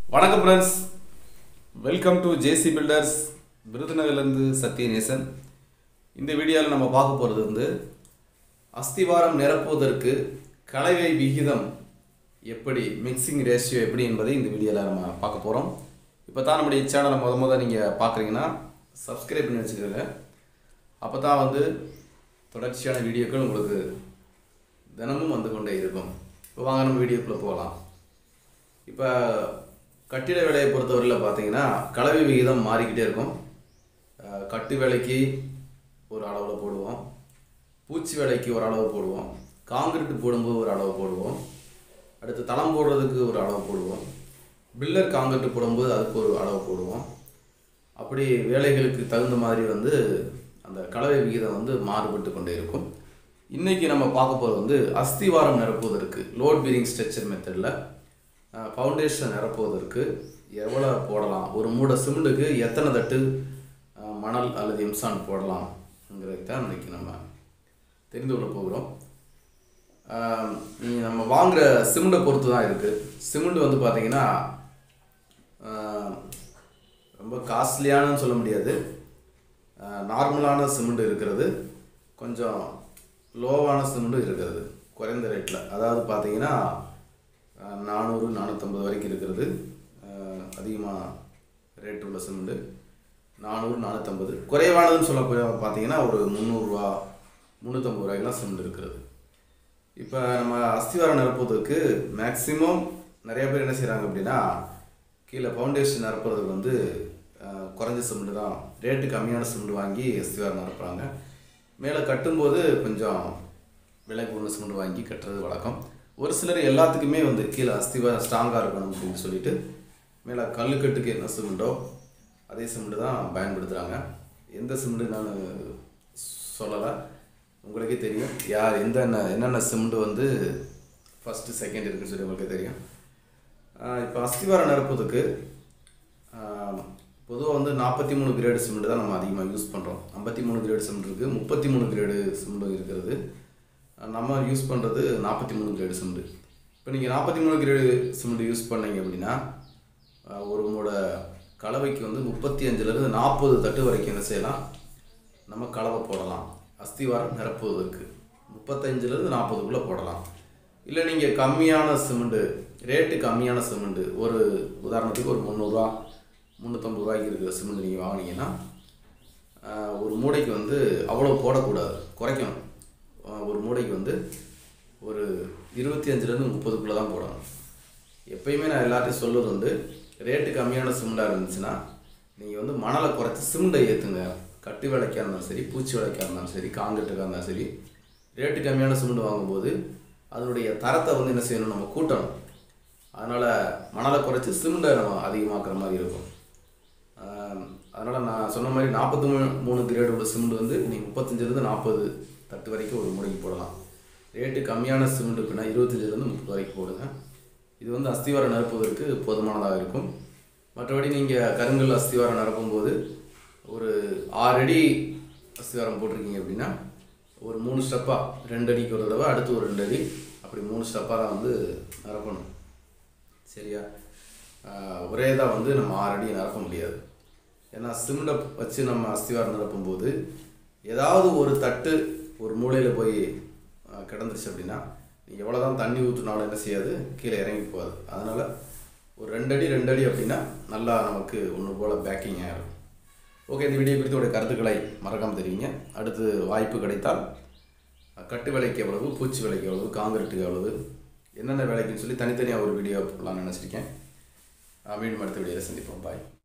வணக்கம் friends welcome to JC Builders விருதுநகர்லேருந்து சத்யநேசன் இந்த வீடியோவில் நம்ம பார்க்க போகிறது வந்து அஸ்திவாரம் நிரப்புவதற்கு கலவை விகிதம் எப்படி மிக்சிங் ரேஷியோ எப்படி என்பதை இந்த வீடியோவில் நம்ம பார்க்க போகிறோம் இப்போ தான் நம்முடைய சேனலை முத முத நீங்கள் பார்க்குறீங்கன்னா சப்ஸ்கிரைப் பண்ணி வச்சுக்கோங்க அப்போ தான் வந்து தொடர்ச்சியான வீடியோக்கள் உங்களுக்கு தினமும் வந்து கொண்டே இருக்கும் இப்போ வாங்க நம்ம வீடியோக்குள்ளே போகலாம் இப்போ கட்டிட வேலையை பொறுத்தவரையில் பார்த்தீங்கன்னா கலவை விகிதம் மாறிக்கிட்டே இருக்கும் அஹ் கட்டு வேலைக்கு ஒரு அளவில் போடுவோம் பூச்சி வேலைக்கு ஒரு அளவு போடுவோம் காங்கிரீட் போடும்போது ஒரு அளவு போடுவோம் அடுத்து தளம் போடுறதுக்கு ஒரு அளவு போடுவோம் பில்லர் காங்கிரீட் போடும்போது அதுக்கு ஒரு அளவு போடுவோம் அப்படி வேலைகளுக்கு தகுந்த மாதிரி வந்து அந்த கலவை விகிதம் வந்து மாறுபட்டு கொண்டே இருக்கும் இன்றைக்கி நம்ம பார்க்க போகிறது வந்து அஸ்திவாரம் நிரப்புவதற்கு லோட் பீரிங் ஸ்ட்ரக்சர் மெத்தடில் ஃபவுண்டேஷன் நிரப்புவதற்கு எவ்வளோ போடலாம் ஒரு மூடை சிமெண்ட்டுக்கு எத்தனை தட்டு அஹ், மணல் அல்லது எம்சான் போடலாம்ங்கிறது தான் இன்றைக்கி நம்ம தெரிந்து கொள்ள போகிறோம் ஆஹ், நீ நம்ம வாங்குகிற சிமெண்ட்டை பொறுத்து தான் இருக்குது சிமெண்ட் வந்து பார்த்தீங்கன்னா ஆஹ், ரொம்ப காஸ்ட்லியானு சொல்ல முடியாது நார்மலான சிமெண்ட் இருக்கிறது கொஞ்சம் லோவான சிமெண்ட்டும் இருக்கிறது குறைந்த ரேட்டில் அதாவது பார்த்தீங்கன்னா அஹ், நானூறு நானூற்றம்பது வரைக்கும் இருக்கிறது அதிகமாக ரேட் உள்ள சிமெண்ட்டு நானூறு நானூற்றம்பது குறைவானதுன்னு சொல்ல போய் பார்த்தீங்கன்னா ஒரு முந்நூறுரூவா முந்நூற்றம்பது ரூபாய்க்கெலாம் சிமெண்ட் இருக்கிறது இப்போ நம்ம அஸ்திவாரம் நிரப்புவதற்கு மேக்ஸிமம் நிறைய பேர் என்ன செய்கிறாங்க அப்படின்னா கீழே ஃபவுண்டேஷன் நிரப்புறதுக்கு வந்து அஹ், குறைஞ்ச சிமெண்ட் தான் ரேட்டு கம்மியான சிமெண்ட் வாங்கி அஸ்திவாரம் நிரப்புறாங்க மேலே கட்டும்போது கொஞ்சம் விலை கூடின சிமெண்ட் வாங்கி கட்டுறது வழக்கம் ஒரு சிலர் எல்லாத்துக்குமே வந்து கீழே அஸ்திவாரம் ஸ்ட்ராங்காக இருக்கணும் அப்படின்னு சொல்லிட்டு மேலே கல்லுக்கட்டுக்கு என்ன சிமெண்ட்டோ அதே சிமெண்ட் தான் பயன்படுத்துகிறாங்க எந்த சிமெண்ட் நான் சொல்லலை உங்களுக்கே தெரியும் யார் எந்த என்னென்ன சிமெண்ட் வந்து ஃபஸ்ட்டு செகண்ட் இருக்குன்னு சொல்லி உங்களுக்கே தெரியும் இப்போ அஸ்திவாரம் நிரப்புறதுக்கு பொதுவாக வந்து நாற்பத்தி மூணு கிரேடு சிமெண்ட் தான் நம்ம அதிகமாக யூஸ் பண்ணுறோம் ஐம்பத்தி மூணு கிரேடு சிமெண்ட் இருக்குது முப்பத்தி மூணு கிரேடு சிமெண்ட் இருக்கிறது அஹ் நம்ம யூஸ் பண்ணுறது நாற்பத்தி மூணு கிரேடு சிமெண்ட் இப்போ நீங்கள் நாற்பத்தி மூணு கிரேடு சிமெண்ட் யூஸ் பண்ணீங்க அப்படின்னா அஹ் ஒரு மூட கலவைக்கு வந்து முப்பத்தி அஞ்சுலேருந்து நாற்பது தட்டு வரைக்கும் என்ன செய்யலாம் நம்ம கலவை போடலாம் அஸ்திவாரம் நிரப்புவதற்கு முப்பத்தஞ்சுலேருந்து நாற்பதுக்குள்ளே போடலாம் இல்லை நீங்கள் கம்மியான சிமெண்ட்டு ரேட்டு கம்மியான சிமெண்ட்டு ஒரு உதாரணத்துக்கு ஒரு முந்நூறுரூவா முந்நூற்றம்பது ரூபாய்க்கு இருக்கிற சிமெண்ட் நீங்கள் வாங்கினீங்கன்னா ஆஹ், ஒரு மூடைக்கு வந்து அவ்வளோ போடக்கூடாது குறைக்கணும் ஆஹ், ஒரு மூடைக்கு வந்து ஒரு இருபத்தி அஞ்சுலேருந்து முப்பதுக்குள்ளே தான் போடணும் எப்பயுமே நான் எல்லாத்தையும் சொல்வது வந்து ரேட்டு கம்மியான சிமெண்ட்டாக இருந்துச்சுன்னா நீங்கள் வந்து மணலை குறைச்சி சிமெண்ட்டை ஏற்றுங்க கட்டு வேலைக்காக இருந்தாலும் சரி பூச்சி வேலைக்காக இருந்தாலும் சரி காங்கிரீட்டுக்காக இருந்தாலும் சரி ரேட்டு கம்மியான சிமெண்ட் வாங்கும்போது அதனுடைய தரத்தை வந்து என்ன செய்யணும் நம்ம கூட்டணும் அதனால் மணலை குறைச்சி சிமெண்ட்டை நம்ம அதிகமாக்குற மாதிரி இருக்கும் அதனால் நான் சொன்ன மாதிரி நாற்பத்தி மூணு மூணு கிரேடு உள்ள சிமெண்ட் வந்து நீங்கள் முப்பத்தஞ்சிலேருந்து நாற்பது தட்டு வரைக்கும் ஒரு முறைக்கு போடலாம் ரேட்டு கம்மியான சிமெண்ட் இருக்குன்னா இருபத்தஞ்சிலேருந்து முப்பது வரைக்கும் போடுங்க இது வந்து அஸ்திவாரம் நிரப்புவதற்கு போதுமானதாக இருக்கும் மற்றபடி நீங்கள் கருங்கல் அஸ்திவாரம் நிரப்பும்போது ஒரு ஆறு அடி அஸ்திவாரம் போட்டிருக்கீங்க அப்படின்னா ஒரு மூணு ஸ்டெப்பாக ரெண்டு அடிக்கு ஒரு தடவை அடுத்து ஒரு ரெண்டு அடி அப்படி மூணு ஸ்டெப்பாக தான் வந்து நிரப்பணும் சரியா ஆஹ் ஒரே தான் வந்து நம்ம ஆறு அடி நிரப்ப முடியாது ஏன்னா சிமெண்டை வச்சு நம்ம அஸ்திவாரம் நிரப்பும்போது ஏதாவது ஒரு தட்டு ஒரு மூலையில் போய் ஆஹ் கிடந்துருச்சு அப்படின்னா நீங்கள் எவ்வளோ தான் தண்ணி ஊற்றினாலும் என்ன செய்யாது கீழே இறங்கி போகாது அதனால் ஒரு ரெண்டு அடி ரெண்டு அடி அப்படின்னா நல்லா நமக்கு ஒன்று போல் பேக்கிங் ஆகிடும் ஓகே இந்த வீடியோ குறித்து உடைய கருத்துக்களை மறக்காமல் தெரிவிங்க அடுத்து வாய்ப்பு கிடைத்தால் அஹ், கட்டு வேலைக்கு எவ்வளவு பூச்சி வேலைக்கு எவ்வளவு காங்கிரீட்டுக்கு எவ்வளவு என்னென்ன வேலைக்குன்னு சொல்லி தனித்தனியாக ஒரு வீடியோ போடலாம்னு நினச்சிருக்கேன் அஹ், மீண்டும் அடுத்த வீடியோவில் சந்திப்போம் பாய்